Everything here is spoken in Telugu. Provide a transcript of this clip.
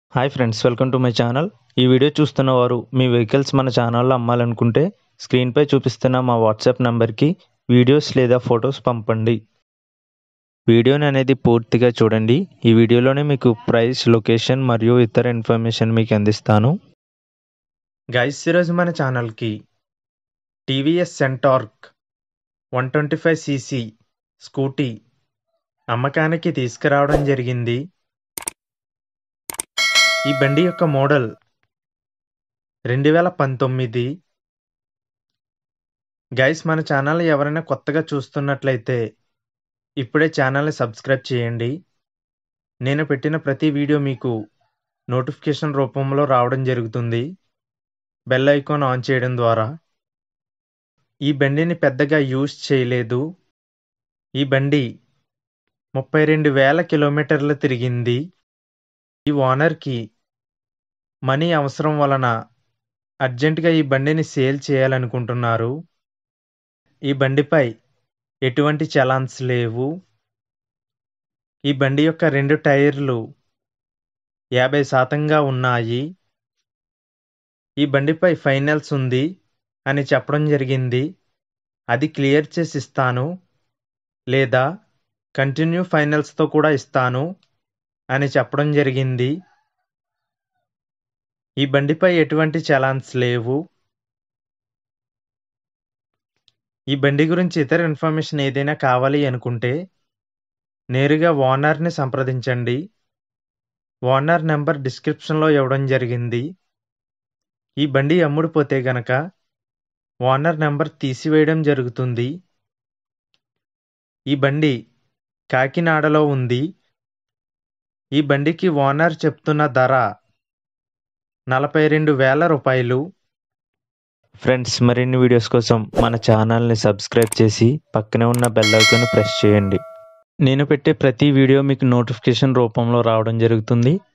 hi friends welcome to my channel ఈ వీడియో చూస్తున్న వారు మీ వెహికల్స్ మన ఛానల్లో అమ్మాలనుకుంటే స్క్రీన్పై చూపిస్తున్న మా వాట్సాప్ నంబర్కి వీడియోస్ లేదా ఫొటోస్ పంపండి వీడియోని అనేది పూర్తిగా చూడండి ఈ వీడియోలోనే మీకు ప్రైస్ లొకేషన్ మరియు ఇతర ఇన్ఫర్మేషన్ మీకు అందిస్తాను గైస్ ఈరోజు మన ఛానల్కి టీవీఎస్ సెంటార్క్ one twenty five CC scooty అమ్మకానికి తీసుకురావడం జరిగింది ఈ బండి యొక్క మోడల్ రెండు వేల పంతొమ్మిది గైస్ మన ఛానల్ ఎవరైనా కొత్తగా చూస్తున్నట్లయితే ఇప్పుడే ఛానల్ని సబ్స్క్రైబ్ చేయండి నేను పెట్టిన ప్రతి వీడియో మీకు నోటిఫికేషన్ రూపంలో రావడం జరుగుతుంది బెల్ ఐకాన్ ఆన్ చేయడం ద్వారా ఈ బండిని పెద్దగా యూజ్ చేయలేదు ఈ బండి ముప్పై రెండు వేల కిలోమీటర్లు తిరిగింది ఈ ఓనర్కి మనీ అవసరం వలన అర్జెంటుగా ఈ బండిని సేల్ చేయాలనుకుంటున్నారు ఈ బండిపై ఎటువంటి చలాన్స్ లేవు ఈ బండి యొక్క రెండు టైర్లు యాభై శాతంగా ఉన్నాయి ఈ బండిపై ఫైనల్స్ ఉంది అని చెప్పడం జరిగింది అది క్లియర్ చేసి ఇస్తాను లేదా కంటిన్యూ ఫైనల్స్తో కూడా ఇస్తాను అని చెప్పడం జరిగింది ఈ బండిపై ఎటువంటి చలాన్స్ లేవు ఈ బండి గురించి ఇతర ఇన్ఫర్మేషన్ ఏదైనా కావాలి అనుకుంటే నేరుగా ఓనర్ని సంప్రదించండి ఓనర్ నెంబర్ డిస్క్రిప్షన్లో ఇవ్వడం జరిగింది ఈ బండి అమ్ముడుపోతే గనక ఓనర్ నెంబర్ తీసివేయడం జరుగుతుంది ఈ బండి కాకినాడలో ఉంది ఈ బండికి ఓనర్ చెప్తున్న ధర నలభై రెండు వేల రూపాయలు ఫ్రెండ్స్ మరిన్ని వీడియోస్ కోసం మన ఛానల్ని సబ్స్క్రైబ్ చేసి పక్కనే ఉన్న బెల్ ఐకాన్ ప్రెస్ చేయండి నేను పెట్టే ప్రతి వీడియో మీకు నోటిఫికేషన్ రూపంలో రావడం జరుగుతుంది